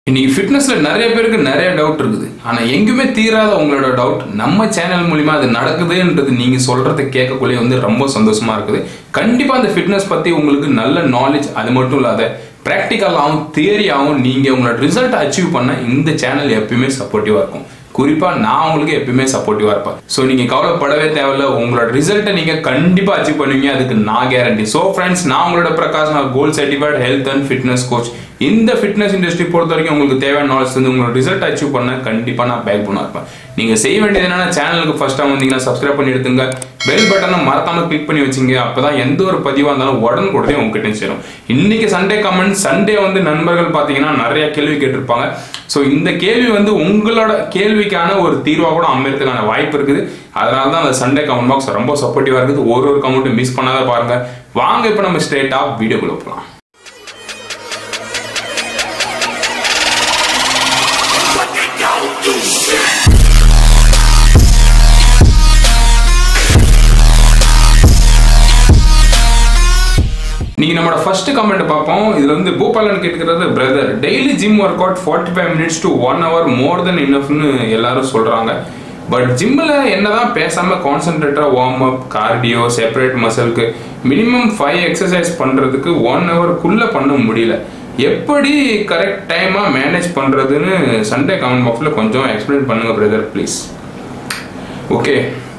இன்னைக்கு ஃபிட்னஸ்ல நிறைய பேருக்கு நிறைய டவுட் இருக்குது ஆனா எங்குமே தீராத உங்களோட டவுட் நம்ம சேனல் மூலியமா அது நடக்குதுன்றது நீங்க சொல்றதை கேட்கக்குள்ளே வந்து ரொம்ப சந்தோஷமா இருக்குது கண்டிப்பா அந்த ஃபிட்னஸ் பத்தி உங்களுக்கு நல்ல நாலேஜ் அது மட்டும் இல்லாத ப்ராக்டிக்கலாகவும் தியரியாகவும் நீங்க உங்களோட ரிசல்ட் அச்சீவ் பண்ண இந்த சேனல் எப்பயுமே சப்போர்ட்டிவா இருக்கும் குறிப்பா நான் உங்களுக்கு எப்பயுமே சப்போர்ட்டிவா இருப்பேன் ஸோ நீங்க கவலைப்படவே தேவையில்ல உங்களோட ரிசல்ட்டை நீங்க கண்டிப்பா அச்சீவ் பண்ணுவீங்க அதுக்கு நான் கேரண்டி ஸோ ஃப்ரெண்ட்ஸ் நான் உங்களோட பிரகாஷ் நான் கோல் certified health and fitness coach இந்த ஃபிட்னஸ் இண்டஸ்ட்ரி பொறுத்த வரைக்கும் உங்களுக்கு தேவையான நாலேஜ் வந்து உங்களோட ரிசல்ட் அச்சீவ் பண்ண கண்டிப்பா நான் பேக் பண்ண இருப்பேன் நீங்க செய்ய வேண்டியது என்னன்னா சேனலுக்கு ஃபர்ஸ்டா வந்தீங்கன்னா சப்ஸ்கிரைப் பண்ணி எடுத்துங்க பெல் பட்டனை மறக்காம கிளிக் பண்ணி வச்சுங்க அப்பதான் எந்த ஒரு பதிவாக இருந்தாலும் உடனுக்குடனே உங்ககிட்ட சேரும் இன்னைக்கு சண்டே கமெண்ட் சண்டே வந்து நண்பர்கள் பார்த்தீங்கன்னா நிறைய கேள்வி கேட்டிருப்பாங்க ஸோ இந்த கேள்வி வந்து உங்களோட கேள்விக்கான ஒரு தீர்வாக கூட அமையறதுக்கான வாய்ப்பு இருக்குது அதனால தான் அந்த சண்டே கமெண்ட் பாக்ஸ் ரொம்ப சப்போர்ட்டிவாக இருக்குது ஒரு ஒரு கமெண்ட்டும் மிஸ் பண்ணாத பாருங்க வாங்க இப்போ நம்ம ஸ்ட்ரெயிட்டாக வீடியோக்குள்ள போகலாம் நீங்க நம்மளோட ஃபர்ஸ்ட் கமெண்ட் பார்ப்போம் இதுல வந்து பூபாலன் கேட்கிறது brother daily gym work out forty five minutes to one hour more then இனஃப்னு எல்லாரும் சொல்றாங்க பட் ஜிம்மில் என்னதான் பேசாம கான்சென்ட்ரேட்டா வார்ம் அப் கார்டியோ செப்பரேட் மசிலுக்கு மினிமம் ஃபைவ் எக்ஸசைஸ் பண்றதுக்கு ஒன் ஹவருக்குள்ள பண்ண முடியல எப்படி கரெக்ட் டைமா மேனேஜ் பண்றதுன்னு சண்டே கமெண்ட் பாக்ஸில் கொஞ்சம் எக்ஸ்பிளைன் பண்ணுங்க பிரதர் ப்ளீஸ் ஓகே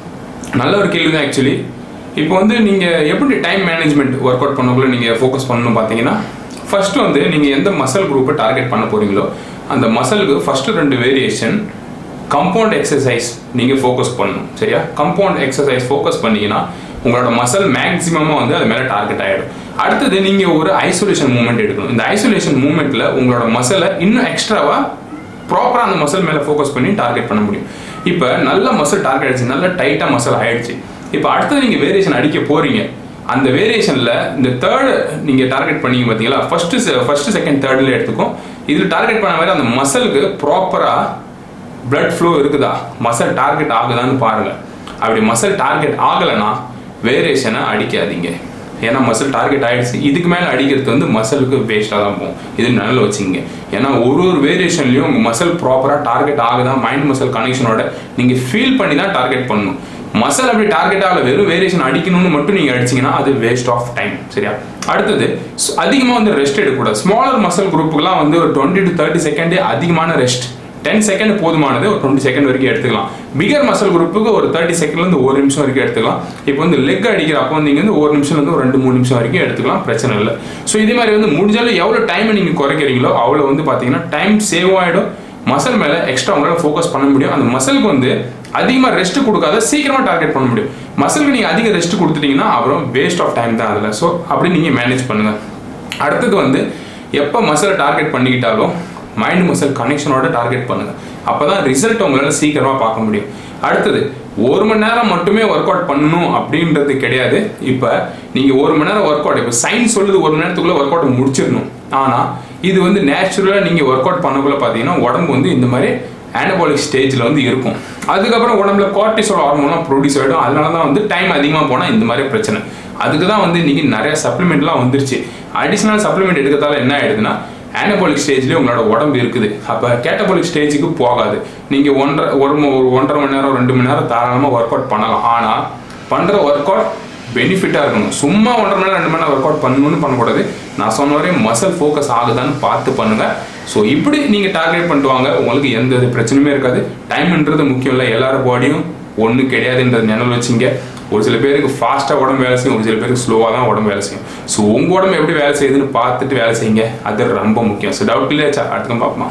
நல்ல ஒரு கேள்வி தான் ஆக்சுவலி இப்போ வந்து நீங்கள் எப்படி டைம் மேனேஜ்மெண்ட் ஒர்க் அவுட் பண்ணக்குள்ள நீங்கள் ஃபோக்கஸ் பண்ணணும் பார்த்தீங்கன்னா ஃபர்ஸ்ட் வந்து நீங்கள் எந்த மசல் குரூப்பை டார்கெட் பண்ண போறீங்களோ அந்த மசலுக்கு ஃபர்ஸ்ட் ரெண்டு வேரியேஷன் கம்பவுண்ட் எக்ஸசைஸ் நீங்கள் ஃபோக்கஸ் பண்ணணும் சரியா கம்பவுண்ட் எக்ஸசைஸ் ஃபோக்கஸ் பண்ணீங்கன்னா உங்களோட மசல் மேக்ஸிமமாக வந்து அது மேலே டார்கெட் ஆகிடும் அடுத்தது நீங்கள் ஒரு ஐசோலேஷன் மூமெண்ட் எடுக்கணும் இந்த ஐசோலேஷன் மூமெண்ட்டில் உங்களோட மசலை இன்னும் எக்ஸ்ட்ராவாக ப்ராப்பராக அந்த மசில் மேலே ஃபோக்கஸ் பண்ணி டார்கெட் பண்ண முடியும் இப்போ நல்ல மசில் டார்கெட் ஆயிடுச்சு நல்ல டைட்டாக மசில் ஆயிடுச்சு இப்போ அடுத்தது நீங்கள் வேரியேஷன் அடிக்க போறீங்க அந்த வேரியேஷனில் இந்த தேர்டு நீங்கள் டார்கெட் பண்ணீங்க பார்த்தீங்களா ஃபர்ஸ்ட் ஃபர்ஸ்ட் செகண்ட் தேர்டில் எடுத்துக்கும் இதில் டார்கெட் பண்ண மாதிரி அந்த மசிலுக்கு ப்ராப்பராக பிளட் ஃப்ளோ இருக்குதா மசில் டார்கெட் ஆகுதான்னு பாருங்க அப்படி மசில் டார்கெட் ஆகலைன்னா வேரியேஷனை அடிக்காதீங்க ஏன்னா மசில் டார்கெட் ஆயிடுச்சு இதுக்கு மேலே அடிக்கிறது வந்து மசிலுக்கு வேஸ்ட்டாக தான் போகும் இது நல்ல வச்சுங்க ஏன்னா ஒரு ஒரு வேரியேஷன்லையும் உங்கள் மசில் ப்ராப்பராக டார்கெட் ஆகுதா மைண்ட் மசில் கனெக்ஷனோட நீங்கள் ஃபீல் பண்ணி தான் டார்கெட் பண்ணணும் மசில் அப்படி டார்கெட் ஆகல வெறும் வேரியேஷன் அடிக்கணும்னு மட்டும் நீங்கள் அடிச்சீங்கன்னா அது வேஸ்ட் ஆஃப் டைம் சரியா அடுத்தது அதிகமாக வந்து ரெஸ்ட் எடுக்கக்கூடாது ஸ்மாலர் மசில் குரூப்புக்குலாம் வந்து ஒரு டுவெண்ட்டி டு தேர்ட்டி செகண்டே அதிகமான ரெஸ்ட் டென் செகண்ட் போதுமானது ஒரு டுவெண்ட்டி செகண்ட் வரைக்கும் எடுத்துக்கலாம் பிகர் மசல் குரூப்புக்கு ஒரு தேர்ட்டி செகண்ட்லேருந்து ஒரு நிமிஷம் வரைக்கும் எடுத்துக்கலாம் இப்போ வந்து லெக் அடிக்கிற அப்போ வந்து நீங்கள் வந்து ஒரு நிமிஷம்லேருந்து ஒரு ரெண்டு மூணு நிமிஷம் வரைக்கும் எடுத்துக்கலாம் பிரச்சனை இல்லை ஸோ இதே மாதிரி வந்து முடிஞ்சாலும் எவ்வளோ டைமை நீங்கள் குறைக்கிறீங்களோ அவ்வளோ வந்து பார்த்தீங்கன்னா டைம் சேவ் ஆகிடும் மசல் மேலே எக்ஸ்ட்ரா உங்களால் ஃபோக்கஸ் பண்ண முடியும் அந்த மசலுக்கு வந்து அதிகமாக ரெஸ்ட் கொடுக்காத சீக்கிரமாக டார்கெட் பண்ண முடியும் மசலுக்கு நீங்கள் அதிக ரெஸ்ட் கொடுத்துட்டீங்கன்னா அப்புறம் வேஸ்ட் ஆஃப் டைம் தான் அதில் ஸோ அப்படி நீங்கள் மேனேஜ் பண்ணுங்கள் அடுத்தது வந்து எப்போ மசலை டார்கெட் பண்ணிக்கிட்டாலும் மைண்ட் மசில் கனெக்ஷனோட டார்கெட் பண்ணுங்க அப்பதான் ரிசல்ட் உங்களால சீக்கிரமா பார்க்க முடியும் அடுத்தது ஒரு மணி நேரம் மட்டுமே ஒர்க் அவுட் பண்ணணும் அப்படின்றது கிடையாது இப்போ நீங்க ஒரு மணி நேரம் ஒர்க் அவுட் இப்போ சயின்ஸ் சொல்லுது ஒரு மணி நேரத்துக்குள்ள ஒர்க் அவுட் முடிச்சிடணும் ஆனா இது வந்து நேச்சுரலா நீங்க ஒர்க் அவுட் பண்ணக்குள்ள பாத்தீங்கன்னா உடம்பு வந்து இந்த மாதிரி ஆனபாலிக் ஸ்டேஜில் வந்து இருக்கும் அதுக்கப்புறம் உடம்புல கார்டிசோல் ஹார்மோன்லாம் ப்ரொடியூஸ் ஆகிடும் அதனால தான் வந்து டைம் அதிகமாக போனால் இந்த மாதிரி பிரச்சனை அதுக்கு தான் வந்து இன்னைக்கு நிறைய சப்ளிமெண்ட்லாம் வந்துருச்சு அடிஷ்னல் சப்ளிமெண்ட் எடுக்கிறதால என்ன ஆயிடுதுன்னா ஆனபாலிக் ஸ்டேஜ்லேயே உங்களோட உடம்பு இருக்குது அப்போ கேட்டபாலிக் ஸ்டேஜுக்கு போகாது நீங்கள் ஒன்றரை ஒரு ஒரு ஒன்றரை மணி நேரம் ரெண்டு மணி நேரம் தாராளமாக ஒர்க் அவுட் பண்ணலாம் ஆனால் பண்ணுற ஒர்க் அவுட் பெனிஃபிட்டாக இருக்கணும் சும்மா ஒன்றரை மணி நேரம் ரெண்டு மணி நேரம் ஒர்க் அவுட் பண்ணணும்னு பண்ணக்கூடாது நான் சொன்ன வரையும் மசில் ஃபோக்கஸ் ஆகுதான்னு பார்த்து பண்ணுங்க ஸோ இப்படி நீங்கள் டார்கெட் பண்ணிட்டு வாங்க உங்களுக்கு எந்த இது பிரச்சனையுமே இருக்காது டைம்ன்றது முக்கியம் இல்லை எல்லாரும் பாடியும் ஒன்றும் கிடையாதுன்றது நினைவு வச்சுங்க ஒரு சில பேருக்கு ஃபாஸ்ட்டாக உடம்பு வேலை செய்யும் ஒரு சில பேருக்கு ஸ்லோவாக தான் உடம்பு வேலை செய்யும் ஸோ உங்கள் உடம்பு எப்படி வேலை செய்யுதுன்னு பார்த்துட்டு வேலை செய்யுங்க அது ரொம்ப முக்கியம் ஸோ டவுட் இல்லையா அடுத்து பார்ப்போமா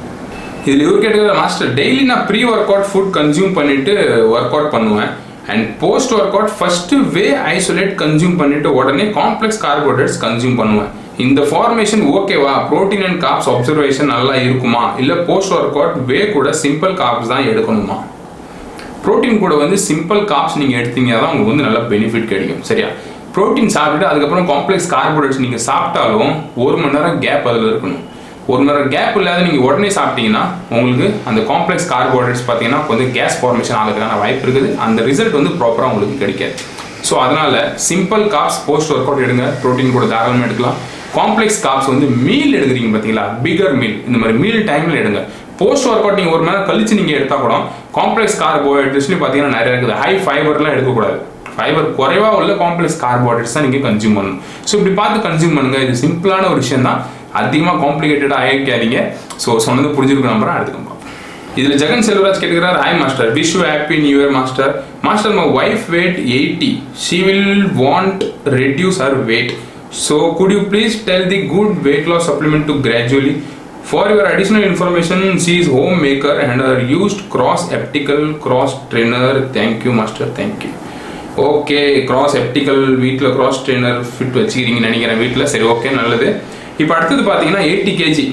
இதில் இவர் கேட்டுக்கிற மாஸ்டர் டெய்லி நான் pre work out food consume பண்ணிட்டு ஒர்க் அவுட் பண்ணுவேன் and post work out first whey isolate consume பண்ணிட்டு உடனே காம்ப்ளெக்ஸ் கார்போஹைட்ரேட்ஸ் கன்சியூம் பண்ணுவேன் இந்த ஃபார்மேஷன் ஓகேவா ப்ரோட்டீன் அண்ட் காப்ஸ் அப்சர்வேஷன் நல்லா இருக்குமா இல்லை போஸ்ட் ஒர்க் அவுட் வே கூட சிம்பிள் காப்ஸ் தான் எடுக்கணுமா ப்ரோட்டீன் கூட வந்து சிம்பிள் காப்ஸ் நீங்கள் எடுத்தீங்கன்னா தான் உங்களுக்கு வந்து நல்ல பெனிஃபிட் கிடைக்கும் சரியா ப்ரோட்டீன் சாப்பிட்டுட்டு அதுக்கப்புறம் காம்ப்ளெக்ஸ் கார்போஹைட்ரேட்ஸ் நீங்கள் சாப்பிட்டாலும் ஒரு மணி நேரம் கேப் அதில் இருக்கணும் ஒரு மணி நேரம் கேப் இல்லாத நீங்கள் உடனே சாப்பிட்டீங்கன்னா உங்களுக்கு அந்த காம்ப்ளெக்ஸ் கார்போஹைட்ரேட்ஸ் பார்த்தீங்கன்னா கொஞ்சம் கேஸ் ஃபார்மேஷன் ஆகிறதுக்கான வாய்ப்பு இருக்குது அந்த ரிசல்ட் வந்து ப்ராப்பராக உங்களுக்கு கிடைக்காது ஸோ அதனால simple carbs post work out எடுங்க ப்ரோட்டீன் கூட தாராளமாக எடுக்கலாம் காம்ப்ளெக்ஸ் காப்ஸ் வந்து மீல் எடுக்கிறீங்க பார்த்தீங்களா பிகர் மீல் இந்த மாதிரி மீல் டைமில் எடுங்க போஸ்ட் ஒர்க் அவுட் நீங்கள் ஒரு மணி நேரம் கழிச்சு நீங்கள் எடுத்தால் கூட காம்ப்ளெக்ஸ் கார்போஹைட்ரேட்ஸ்லையும் பார்த்தீங்கன்னா நிறைய இருக்குது ஹை ஃபைபர்லாம் எடுக்கக்கூடாது ஃபைபர் குறைவா உள்ள காம்ப்ளெக்ஸ் கார்போஹைட்ரேட்ஸ் தான் நீங்கள் கன்சியூம் பண்ணணும் ஸோ இப்படி பார்த்து கன்சியூம் பண்ணுங்க இது சிம்பிளான ஒரு விஷயம் தான் அதிகமாக காம்ப்ளிகேட்டடாக ஆகிக்காதீங்க ஸோ சொன்னது புரிஞ்சிருக்க நம்புறேன் அடுத்துக்கு பார்ப்போம் இதில் ஜெகன் செல்வராஜ் கேட்கிறார் hi master wish happy new year master master my wife weight eighty she will want reduce her weight so good you please tell the good weight loss supplement to gradually For your additional information, she is homemaker and her used cross eptical cross trainer. Thank you, master. Thank you. Okay cross elliptical வீட்டில் cross trainer fit வச்சுக்கிறீங்கன்னு நினைக்கிறேன் வீட்டில் சரி okay நல்லது இப்போ அடுத்தது பார்த்தீங்கன்னா eighty KG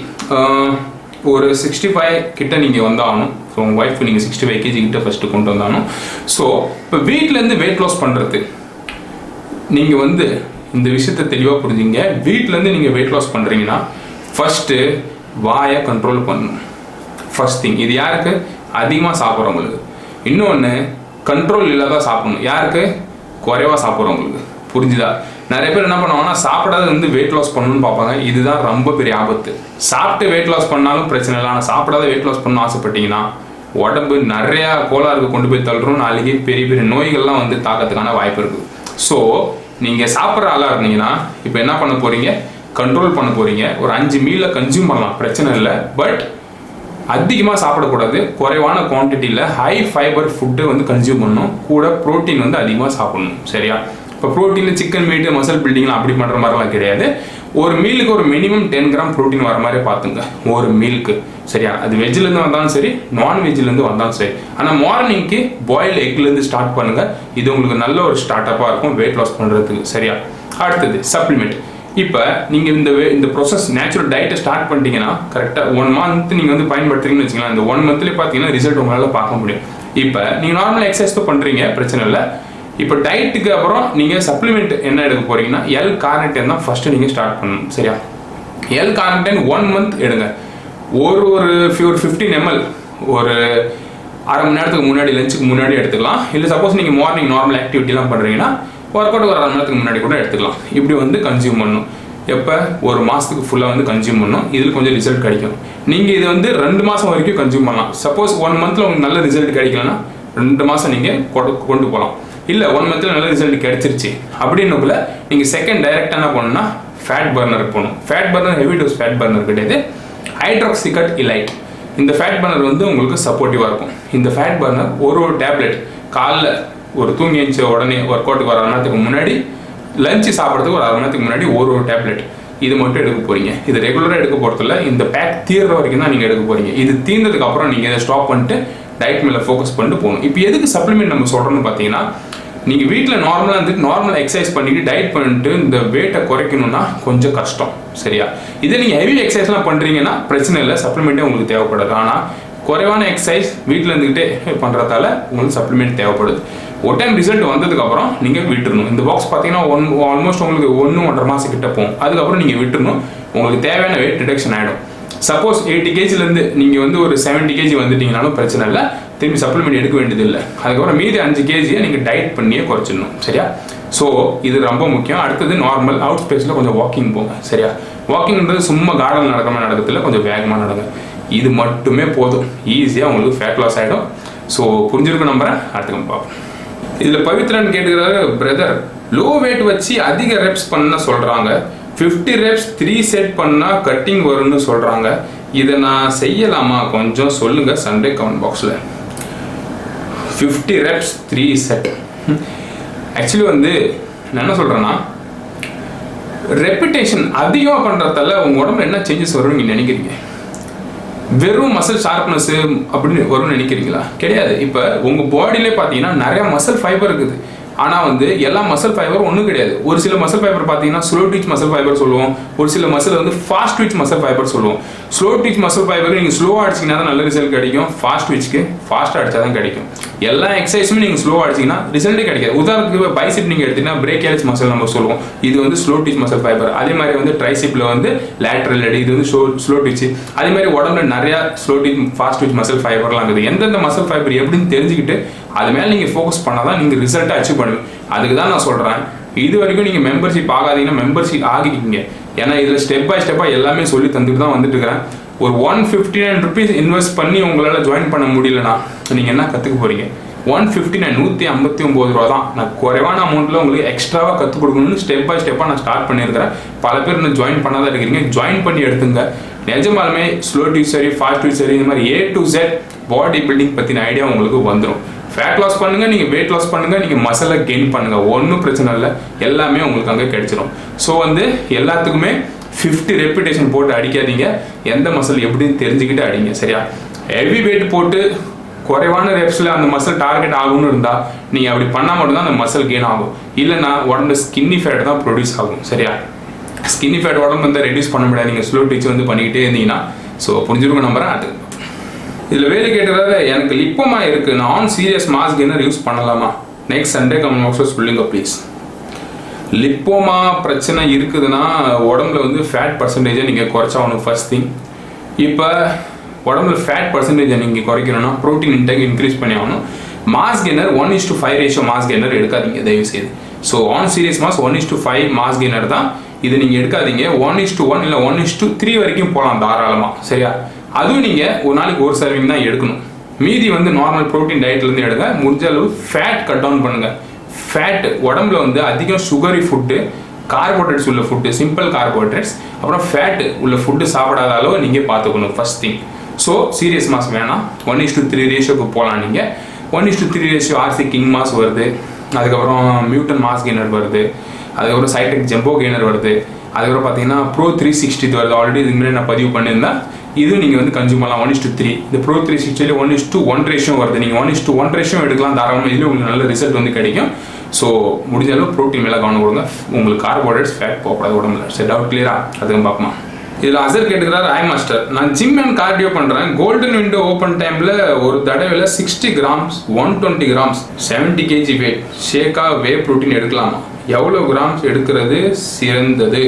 ஒரு sixty five கிட்ட நீங்கள் வந்தாகணும் ஸோ உங்கள் ஒய்ஃப் நீங்கள் சிக்ஸ்டி ஃபைவ் கேஜி கிட்ட ஃபஸ்ட்டு கொண்டு வந்தாகணும் ஸோ இப்போ வீட்டிலேருந்து வெயிட் லாஸ் பண்ணுறது நீங்கள் வந்து இந்த விஷயத்தை தெளிவாக புரிஞ்சுங்க வீட்டிலேருந்து நீங்கள் வெயிட் லாஸ் பண்ணுறீங்கன்னா ஃபஸ்ட்டு வாயை கண்ட்ரோல் பண்ணணும் ஃபர்ஸ்ட் திங் இது யாருக்கு அதிகமாக சாப்பிட்றவங்களுக்கு இன்னொன்று கண்ட்ரோல் இல்லாத சாப்பிடணும் யாருக்கு குறைவா சாப்பிட்றவங்களுக்கு புரிஞ்சுதா நிறைய பேர் என்ன பண்ணுவாங்கன்னா சாப்பிடாத வந்து வெயிட் லாஸ் பண்ணணும்னு பார்ப்பாங்க இதுதான் ரொம்ப பெரிய ஆபத்து சாப்பிட்டு வெயிட் லாஸ் பண்ணாலும் பிரச்சனை இல்லை ஆனால் சாப்பிடாத வெயிட் லாஸ் பண்ணணும் ஆசைப்பட்டீங்கன்னா உடம்பு நிறைய கோளாறுக்கு கொண்டு போய் தள்ளுறோம் நாளைக்கு பெரிய பெரிய நோய்கள்லாம் வந்து தாக்கத்துக்கான வாய்ப்பு இருக்குது ஸோ நீங்கள் சாப்பிட்ற ஆளாக இருந்தீங்கன்னா இப்போ என்ன பண்ண போறீங்க கண்ட்ரோல் பண்ண போறீங்க ஒரு அஞ்சு மீலை கன்சியூம் பண்ணலாம் பிரச்சனை இல்லை பட் அதிகமாக சாப்பிடக்கூடாது குறைவான குவான்டிட்டியில் ஹை ஃபைபர் ஃபுட்டு வந்து கன்சியூம் பண்ணணும் கூட ப்ரோட்டீன் வந்து அதிகமாக சாப்பிடணும் சரியா இப்போ ப்ரோட்டீனில் சிக்கன் மீட்டு மசில் பில்டிங்லாம் அப்படி பண்ணுற மாதிரிலாம் கிடையாது ஒரு மீலுக்கு ஒரு மினிமம் டென் கிராம் ப்ரோட்டீன் வர மாதிரி பார்த்துங்க ஒரு மீலுக்கு சரியா அது வெஜ்லேருந்து வந்தாலும் சரி நான்வெஜ்லேருந்து வந்தாலும் சரி ஆனால் மார்னிங்க்கு பாயில் எக்லேருந்து ஸ்டார்ட் பண்ணுங்க இது உங்களுக்கு நல்ல ஒரு ஸ்டார்ட் அப்பாக இருக்கும் வெயிட் லாஸ் பண்ணுறதுக்கு சரியா அடுத்தது சப்ளிமெண்ட் இப்போ நீங்கள் இந்த வே- இந்த ப்ராசஸ் நேச்சுரல் டயட்டை ஸ்டார்ட் பண்ணிட்டீங்கன்னா கரெக்டாக ஒன் மந்த் நீங்கள் வந்து பயன்படுத்துறீங்கன்னு வச்சுக்கலாம் இந்த ஒன் மந்த்லேயே பார்த்தீங்கன்னா ரிசல்ட் உங்களால் பார்க்க முடியும் இப்போ நீங்கள் நார்மல் எக்ஸசைஸ் தான் பண்ணுறீங்க பிரச்சனை இல்லை இப்போ டயட்டுக்கு அப்புறம் நீங்கள் சப்ளிமெண்ட் என்ன எடுக்க போறீங்கன்னா எல் கார்னட்டன் தான் ஃபர்ஸ்ட் நீங்கள் ஸ்டார்ட் பண்ணணும் சரியா எல் கார்னட்டன் ஒன் மந்த் எடுங்க ஒரு ஒரு ஒரு ஃபிஃப்டீன் எம்எல் ஒரு அரை மணி நேரத்துக்கு முன்னாடி லஞ்சுக்கு முன்னாடி எடுத்துக்கலாம் இல்லை சப்போஸ் நீங்கள் மார்னிங் நார்மல் ஆக்டிவிட்டிலாம் பண்ணுறீங்கன்னா ஒர்க் அவுட் ஒரு அரை மணி நேரத்துக்கு முன்னாடி கூட எடுத்துக்கலாம் இப்படி வந்து கன்சியூம் பண்ணணும் எப்போ ஒரு மாதத்துக்கு ஃபுல்லாக வந்து கன்சியூம் பண்ணணும் இதில் கொஞ்சம் ரிசல்ட் கிடைக்கும் நீங்கள் இது வந்து ரெண்டு மாதம் வரைக்கும் கன்சியூம் பண்ணலாம் சப்போஸ் ஒன் மந்தில் உங்களுக்கு நல்ல ரிசல்ட் கிடைக்கலன்னா ரெண்டு மாதம் நீங்கள் கொண்டு போகலாம் இல்லை ஒன் மந்தில் நல்ல ரிசல்ட் கிடைச்சிருச்சு அப்படின்னுக்குள்ள நீங்கள் செகண்ட் டைரக்டாக என்ன பண்ணணும்னா ஃபேட் பர்னருக்கு போகணும் fat burner heavy dose fat burner கிடையாது ஹைட்ராக்சிகட் இலைட் இந்த ஃபேட் பர்னர் வந்து உங்களுக்கு சப்போர்ட்டிவாக இருக்கும் இந்த ஃபேட் பர்னர் ஒரு ஒரு டேப்லெட் காலைல ஒரு தூங்கி எழுந்த உடனே ஒர்க் அவுட்டுக்கு ஒரு அரை மணி நேரத்துக்கு முன்னாடி லஞ்சு சாப்பிட்றதுக்கு ஒரு அரை மணி நேரத்துக்கு முன்னாடி ஒரு ஒரு டேப்லெட் இது மட்டும் எடுக்க போறீங்க இது ரெகுலராக எடுக்க போகிறதில்ல இந்த பேக் தீர்ற வரைக்கும் தான் நீங்கள் எடுக்க போறீங்க இது தீர்ந்ததுக்கு அப்புறம் நீங்கள் இதை ஸ்டாப் பண்ணிட்டு டயட் மேலே ஃபோக்கஸ் பண்ணிட்டு போகணும் இப்போ எதுக்கு சப்ளிமெண்ட் நம்ம சொல்கிறோம்னு பார்த்தீங்கன்னா நீங்கள் வீட்டில் நார்மலாக இருந்துட்டு நார்மல் எக்ஸசைஸ் பண்ணிட்டு டயட் பண்ணிட்டு இந்த வெயிட்டை குறைக்கணும்னா கொஞ்சம் கஷ்டம் சரியா இதே நீங்கள் ஹெவி எக்ஸசைஸ்லாம் பண்ணுறீங்கன்னா பிரச்சனை இல்லை சப்ளிமெண்ட்டே உங்களுக்கு தேவைப்படாது ஆனால் குறைவான எக்ஸசைஸ் வீட்டில் இருந்துக்கிட்டே பண்ணுறதால உங்களுக்கு சப்ளிமெண்ட் தேவைப்படுது ஒரு டைம் ரிசல்ட் வந்ததுக்கப்புறம் நீங்கள் விட்டுறணும் இந்த பாக்ஸ் பார்த்தீங்கன்னா ஒன் ஆல்மோஸ்ட் உங்களுக்கு ஒன்று ஒன்றரை மாதம் கிட்ட போகும் அதுக்கப்புறம் நீங்கள் விட்டுறணும் உங்களுக்கு தேவையான வெயிட் ரிடக்ஷன் ஆகிடும் சப்போஸ் எயிட்டி கேஜிலேருந்து நீங்கள் வந்து ஒரு செவன்ட்டி கேஜி வந்துட்டீங்கனாலும் பிரச்சனை இல்லை திரும்பி சப்ளிமெண்ட் எடுக்க வேண்டியது இல்லை அதுக்கப்புறம் மீதி அஞ்சு கேஜியை நீங்கள் டயட் பண்ணியே குறைச்சிடணும் சரியா ஸோ இது ரொம்ப முக்கியம் அடுத்தது நார்மல் அவுட் ஸ்பேஸில் கொஞ்சம் வாக்கிங் போங்க சரியா வாக்கிங்ன்றது சும்மா கார்டன் நடக்கிற மாதிரி நடக்கிறதுல கொஞ்சம் வேகமாக நடங்க இது மட்டுமே போதும் ஈஸியாக உங்களுக்கு ஃபேட் லாஸ் ஆகிடும் ஸோ புரிஞ்சிருக்க நம்புறேன் அடுத்துக்கு பார்ப்போம் இதில் பவித்ரன் கேட்டுக்கிறாரு பிரதர் லோ வெயிட் வச்சு அதிக ரெப்ஸ் பண்ண சொல்கிறாங்க ஃபிஃப்டி ரெப்ஸ் த்ரீ செட் பண்ணால் கட்டிங் வரும்னு சொல்கிறாங்க இதை நான் செய்யலாமா கொஞ்சம் சொல்லுங்கள் சண்டே கமெண்ட் பாக்ஸில் fifty reps three set actually வந்து நான் என்ன சொல்கிறேன்னா ரெப்புடேஷன் அதிகமாக பண்ணுறதால உங்கள் உடம்புல என்ன சேஞ்சஸ் வரும்னு நீங்கள் நினைக்கிறீங்க வெறும் மசில் ஷார்ப்னஸ் அப்படின்னு வரும்னு நினைக்கிறீங்களா கிடையாது இப்போ உங்கள் பாடியிலே பார்த்தீங்கன்னா நிறைய மசில் ஃபைபர் இருக்குது ஆனால் வந்து எல்லா மசில் ஃபைபரும் ஒன்றும் கிடையாது ஒரு சில மசில் ஃபைபர் பார்த்தீங்கன்னா ஸ்லோ ட்விச் மசில் ஃபைபர் சொல்லுவோம் ஒரு சில மசில் வந்து ஃபாஸ்ட் ட்விச் மசில் ஃபைபர் சொல்லுவோம் ஸ்லோ ட்விச் மசில் ஃபைபர் நீங்கள் ஸ்லோவாக அடிச்சிங்கன்னா தான் நல்ல ரிசல்ட் கிடைக்கும் ஃபாஸ்ட் ட்விச்க்கு ஃபாஸ்ட்டாக அடிச்சா தான் கிடைக்கும் எல்லா எக்ஸசைஸுமே நீங்கள் ஸ்லோவாக அடிச்சிங்கன்னா ரிசல்ட்டே கிடைக்காது உதாரணத்துக்கு பைசிப் நீங்கள் எடுத்தீங்கன்னா பிரேக் ஏல்ஸ் மசில் நம்ம சொல்லுவோம் இது வந்து ஸ்லோ ட்விச் மசில் ஃபைபர் அதே மாதிரி வந்து ட்ரைசிப்பில் வந்து லேட்ரல் அடி இது வந்து ஸ்லோ ஸ்லோ ட்விச் அதே மாதிரி உடம்புல நிறைய slow twitch fast twitch muscle ஃபைபர்லாம் இருக்குது எந்தெந்த மசில் ஃபைபர் எப்படின்னு தெரிஞ்சுக்கிட்டு அது மேலே நீங்கள் ஃபோக்கஸ் பண்ணால் தான் நீங்கள் ரிசல்ட்டை அச்சீவ் பண்ணுவீங்க அதுக்கு தான் நான் சொல்கிறேன் இது வரைக்கும் நீங்கள் மெம்பர்ஷிப் ஆகாதீங்கன்னா மெம்பர்ஷிப் ஆகிக்கிங்க ஏன்னா இதில் ஸ்டெப் பை ஸ்டெப்பாக எல்லாமே சொல்லி தந்துட்டு தான் வந்துட்டு இருக்கிறேன் ஒரு one fifty nine rupees invest பண்ணி உங்களால் ஜாயின் பண்ண முடியலனா நீங்கள் என்ன கற்றுக்க போகிறீங்க ஒன் ஃபிஃப்டி நைன் நூற்றி ஐம்பத்தி ஒம்பது ரூபா தான் நான் குறைவான அமௌண்ட்டில் உங்களுக்கு எக்ஸ்ட்ராவாக கற்றுக் கொடுக்கணும்னு ஸ்டெப் பை ஸ்டெப்பாக நான் ஸ்டார்ட் பண்ணியிருக்கிறேன் பல பேர் இன்னும் ஜாயின் பண்ணாதான் இருக்கிறீங்க ஜாயின் பண்ணி எடுத்துங்க நிஜமாலுமே ஸ்லோ டியூ சரி ஃபாஸ்ட் டியூ சரி இந்த மாதிரி A to Z body building பற்றின ஐடியா உங்களுக்கு வந்துடும் ஃபேட் லாஸ் பண்ணுங்க நீங்க வெயிட் லாஸ் பண்ணுங்க நீங்க மசாலா கெயின் பண்ணுங்க ஒன்றும் பிரச்சனை இல்லை எல்லாமே உங்களுக்கு அங்கே கிடைச்சிடும் ஸோ வந்து எல்லாத்துக்குமே ஃபிஃப்டி ரெப்புடேஷன் போட்டு அடிக்காதீங்க எந்த மசில் எப்படின்னு தெரிஞ்சுக்கிட்டு அடிங்க சரியா ஹெவி வெயிட் போட்டு குறைவான ரெப்ஸில் அந்த மசில் டார்கெட் ஆகும்னு இருந்தால் நீங்கள் அப்படி பண்ணால் மட்டும்தான் அந்த மசில் கெயின் ஆகும் இல்லைன்னா உடம்புல ஸ்கின்னி ஃபேட் தான் ப்ரொடியூஸ் ஆகும் சரியா ஸ்கின்னி ஃபேட் உடம்பு வந்து ரெடியூஸ் பண்ண முடியாது நீங்கள் ஸ்லோ டீச் வந்து பண்ணிக்கிட்டே இருந்தீங்கன்னா ஸோ புரிஞ்சிருக்கும் நம்புறேன் அது இதில் வேலை கேட்டதாவது எனக்கு லிப்பமா இருக்கு நான் சீரியஸ் மாஸ் கெய்னர் யூஸ் பண்ணலாமா நெக்ஸ்ட் சண்டே கமெண்ட் பாக்ஸில் சொல்லுங்க ப்ளீஸ் லிப்போமா பிரச்சனை இருக்குதுன்னா உடம்புல வந்து ஃபேட் பர்சன்டேஜை நீங்கள் குறைச்சாகணும் ஃபர்ஸ்ட் திங் இப்போ உடம்புல ஃபேட் பர்சன்டேஜை நீங்கள் குறைக்கணும்னா ப்ரோட்டீன் இன்டேக் இன்க்ரீஸ் பண்ணி ஆகணும் mass gainer one is to five ratio mass gainer எடுக்காதீங்க தயவு செய்து so on serious mass one is to five mass gainer தான் இது நீங்கள் எடுக்காதீங்க ஒன் இஸ் டு ஒன் இல்லை ஒன் இஸ் டு த்ரீ வரைக்கும் போகலாம் தாராளமாக சரியா அதுவும் நீங்கள் ஒரு நாளைக்கு ஒரு சர்விங் தான் எடுக்கணும் மீதி வந்து நார்மல் ப்ரோட்டீன் டயட்லேருந்து எடுங்க முடிஞ்ச அளவு ஃபேட் கட் டவுன் பண்ணுங்கள் ஃபேட் உடம்புல வந்து அதிகம் சுகரி ஃபுட்டு கார்போஹைட்ரேட்ஸ் உள்ள ஃபுட்டு சிம்பிள் கார்போஹைட்ரேட்ஸ் அப்புறம் ஃபேட் உள்ள ஃபுட்டு சாப்பிடாத அளவு நீங்கள் பார்த்துக்கணும் first thing so serious mass வேணாம் ஒன் இஸ் டு த்ரீ ரேஷியோக்கு போகலாம் நீங்கள் one is to three ratio RC king mass வருது அதுக்கப்புறம் மியூட்டன் மாஸ் கெய்னர் வருது அதுக்கப்புறம் சைடெக் ஜெம்போ கெய்னர் வருது அதுக்கப்புறம் பார்த்தீங்கன்னா ப்ரோ த்ரீ சிக்ஸ்டி வருது ஆல்ரெடி இதுக்கு முன்னாடி நான் பதிவு பண்ணியிருந்தேன் இது நீங்கள் வந்து கன்சியூம் பண்ணலாம் ஒன் இஸ் டு த்ரீ இந்த ப்ரோ த்ரீ சிக்ஸ்டியில் one is to one ratio வருது நீங்கள் one is to one ratio எடுக்கலாம் தாராளமாக இதுலேயும் உங்களுக்கு நல்ல ரிசல்ட் வந்து கிடைக்கும் ஸோ முடிஞ்ச அளவு ப்ரோட்டீன் மேலே கவனம் கொடுங்க உங்களுக்கு கார்போஹைட்ரேட்ஸ் ஃபேட் போகக்கூடாது உடம்புல சரி டவுட் கிளியரா அதுவும் பார்ப்போம் இதில் அசர் கேட்டுக்கிறார் ஐ மாஸ்டர் நான் ஜிம் அண்ட் கார்டியோ பண்ணுறேன் கோல்டன் விண்டோ ஓப்பன் டைமில் ஒரு தடவையில் sixty grams one twenty grams seventy KG weight ஷேக்காக வே ப்ரோட்டீன் எடுக்கலாமா எவ்வளோ கிராம்ஸ் எடுக்கிறது சிறந்தது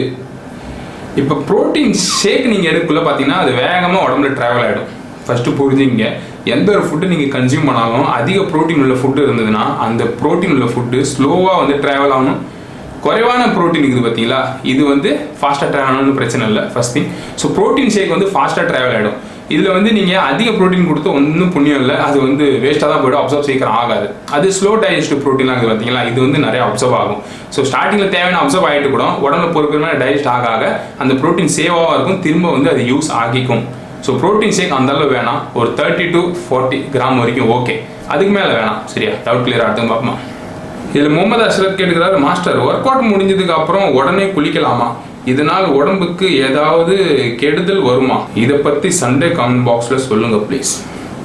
இப்போ ப்ரோட்டீன் ஷேக் நீங்கள் எடுக்கக்குள்ள பார்த்தீங்கன்னா அது வேகமாக உடம்புல ட்ராவல் ஆகிடும் ஃபஸ்ட்டு புரிஞ்சுங்க எந்த ஒரு ஃபுட்டு நீங்கள் கன்சியூம் பண்ணாலும் அதிக ப்ரோட்டீன் உள்ள ஃபுட்டு இருந்ததுன்னா அந்த ப்ரோட்டீன் உள்ள ஃபுட்டு ஸ்லோவாக வந்து ட்ராவல் ஆகணும் குறைவான ப்ரோட்டீன் இருக்குது பார்த்தீங்களா இது வந்து ஃபாஸ்ட்டாக ட்ராவல் ஆகணும்னு பிரச்சனை இல்லை first thing so protein shake வந்து ஃபாஸ்ட்டாக ட்ராவல் ஆகிடும் இதில் வந்து நீங்கள் அதிக ப்ரோட்டீன் கொடுத்து ஒன்றும் புண்ணியம் இல்லை அது வந்து வேஸ்ட்டாக தான் போய்டும் அப்சர்வ் சீக்கிரம் ஆகாது அது ஸ்லோ டைஜஸ்டிவ் ப்ரோட்டீன்லாம் இருக்குது பார்த்தீங்களா இது வந்து நிறைய அப்சர்வ் ஆகும் ஸோ ஸ்டார்டிங்கில் தேவையான அப்சர்வ் ஆகிட்டு கூட உடம்புல பொறுக்கிற டைஜஸ்ட் ஆக ஆக அந்த ப்ரோட்டீன் சேவாக இருக்கும் திரும்ப வந்து அது யூஸ் ஆகிக்கும் ஸோ ப்ரோட்டீன் ஷேக் அந்த அளவு வேணாம் ஒரு தேர்ட்டி டு ஃபார்ட்டி கிராம் வரைக்கும் ஓகே அதுக்கு மேலே வேணாம் சரியா டவுட் கிளியர் ஆகிட்டு பார்ப்போம் இதில் முகமது அஷ்ரத் கேட்டுக்கிறாரு மாஸ்டர் ஒர்க் அவுட் முடிஞ்சதுக்கு அப்புறம் உடனே குளிக்கலாமா இதனால் உடம்புக்கு ஏதாவது கெடுதல் வருமா இதை பற்றி சண்டே கமெண்ட் பாக்ஸில் சொல்லுங்க ப்ளீஸ்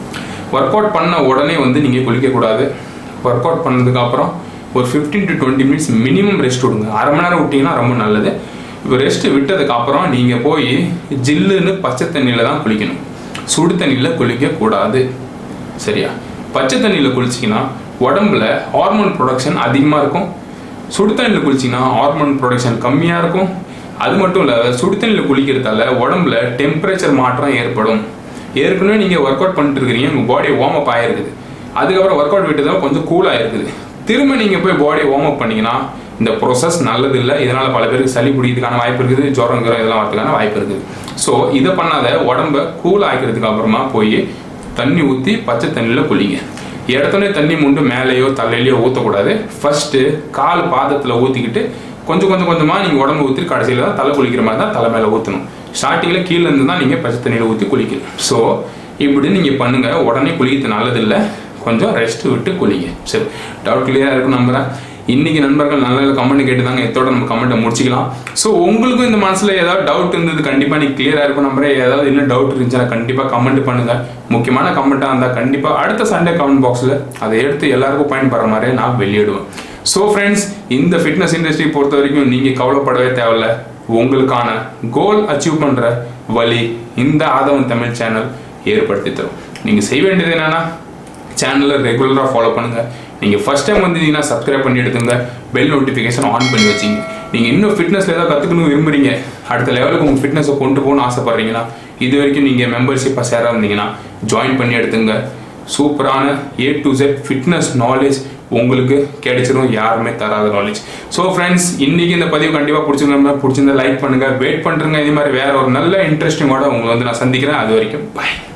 ஒர்க் அவுட் பண்ண உடனே வந்து நீங்கள் குளிக்கக்கூடாது ஒர்க் அவுட் பண்ணதுக்கு அப்புறம் ஒரு fifteen to twenty minutes minimum rest விடுங்க அரை மணி நேரம் விட்டிங்கன்னா ரொம்ப நல்லது இப்போ ரெஸ்ட் விட்டதுக்கு அப்புறம் நீங்கள் போய் ஜில்லுன்னு பச்சை தண்ணியில் தான் குளிக்கணும் சுடு தண்ணியில் குளிக்கக்கூடாது சரியா பச்சை தண்ணியில் குளிச்சிங்கன்னா உடம்புல ஹார்மோன் ப்ரொடக்ஷன் அதிகமாக இருக்கும் சுடு தண்ணியில் குளிச்சிங்கன்னா ஹார்மோன் ப்ரொடக்ஷன் கம்மியாக இருக்கும் அது மட்டும் இல்லை சுடு தண்ணியில் குளிக்கிறதால உடம்புல டெம்பரேச்சர் மாற்றம் ஏற்படும் ஏற்கனவே நீங்கள் ஒர்க் அவுட் பண்ணிட்டு இருக்கிறீங்க உங்கள் பாடி வார்ம் அப் ஆகிருக்குது அதுக்கப்புறம் ஒர்க் அவுட் விட்டதால் கொஞ்சம் கூலாக இருக்குது திரும்ப நீங்கள் போய் பாடியை வார்ம் அப் பண்ணீங்கன்னா இந்த ப்ரொசஸ் நல்லது இல்லை இதனால் பல பேருக்கு சளி பிடிக்கிறதுக்கான வாய்ப்பு இருக்குது ஜுரம் ஜுரம் இதெல்லாம் வரதுக்கான வாய்ப்பு இருக்குது ஸோ இதை பண்ணாத உடம்ப கூல் ஆக்கிறதுக்கு அப்புறமா போய் தண்ணி ஊற்றி பச்சை தண்ணியில் குளிங்க இடத்துனே தண்ணி முண்டு மேலேயோ தலையிலையோ ஊற்றக்கூடாது ஃபர்ஸ்ட்டு கால் பாதத்தில் ஊற்றிக்கிட்டு கொஞ்சம் கொஞ்சம் கொஞ்சமாக நீங்கள் உடம்பு ஊற்றி கடைசியில் தான் தலை குளிக்கிற மாதிரி தான் தலை மேலே ஊற்றணும் ஸ்டார்டிங்கில் கீழே இருந்து தான் நீங்கள் பச்சை தண்ணியில் ஊற்றி குளிக்கணும் ஸோ இப்படி நீங்கள் பண்ணுங்கள் உடனே குளிக்கிறது நல்லதில்லை கொஞ்சம் ரெஸ்ட் விட்டு குளிங்க சரி டவுட் கிளியராக இருக்கும் நம்புறேன் இன்னைக்கு நண்பர்கள் நல்ல நல்ல கமெண்ட் கேட்டுதாங்க இதோட நம்ம கமெண்ட்டை முடிச்சிக்கலாம் ஸோ உங்களுக்கும் இந்த மனசில் ஏதாவது டவுட் இருந்தது கண்டிப்பாக நீ கிளியராக இருக்கும் நம்பரே ஏதாவது இன்னும் டவுட் இருந்துச்சுன்னா கண்டிப்பாக கமெண்ட் பண்ணுங்க முக்கியமான கமெண்ட்டாக இருந்தால் கண்டிப்பாக அடுத்த சண்டே கமெண்ட் பாக்ஸில் அதை எடுத்து எல்லாருக்கும் பயன்படுற மாதிரியே நான் வெளியிடுவேன் ஸோ ஃப்ரெண்ட்ஸ் இந்த ஃபிட்னஸ் இண்டஸ்ட்ரி பொறுத்த வரைக்கும் நீங்கள் கவலைப்படவே தேவையில்ல உங்களுக்கான கோல் அச்சீவ் பண்ணுற வழி இந்த ஆதவன் தமிழ் சேனல் ஏற்படுத்தி தரும் நீங்கள் செய்ய வேண்டியது என்னன்னா சேனலை ரெகுலராக ஃபாலோ பண்ணுங்கள் நீங்கள் ஃபஸ்ட் டைம் வந்தீங்கன்னா சப்ஸ்கிரைப் பண்ணி எடுத்துங்க பெல் நோட்டிஃபிகேஷன் ஆன் பண்ணி வச்சிங்க நீங்கள் இன்னும் ஃபிட்னஸில் ஏதாவது கற்றுக்கணும் விரும்புறீங்க அடுத்த லெவலுக்கு உங்கள் ஃபிட்னஸை கொண்டு போகணும்னு ஆசைப்பட்றீங்கன்னா இது வரைக்கும் நீங்கள் மெம்பர்ஷிப்பாக சேர இருந்தீங்கன்னா ஜாயின் பண்ணி எடுத்துங்க சூப்பரான A to Z fitness knowledge உங்களுக்கு கிடைச்சிரும் யாருமே தராத நாலேஜ் ஸோ ஃப்ரெண்ட்ஸ் இன்னைக்கு இந்த பதிவு கண்டிப்பாக பிடிச்சிருந்தா பிடிச்சிருந்தா லைக் பண்ணுங்க வெயிட் பண்ணுறேங்க இதே மாதிரி வேற ஒரு நல்ல இன்ட்ரெஸ்டிங்கோட உங்களை வந்து நான் சந்திக்கிறேன் அது வரைக்கும் பாய்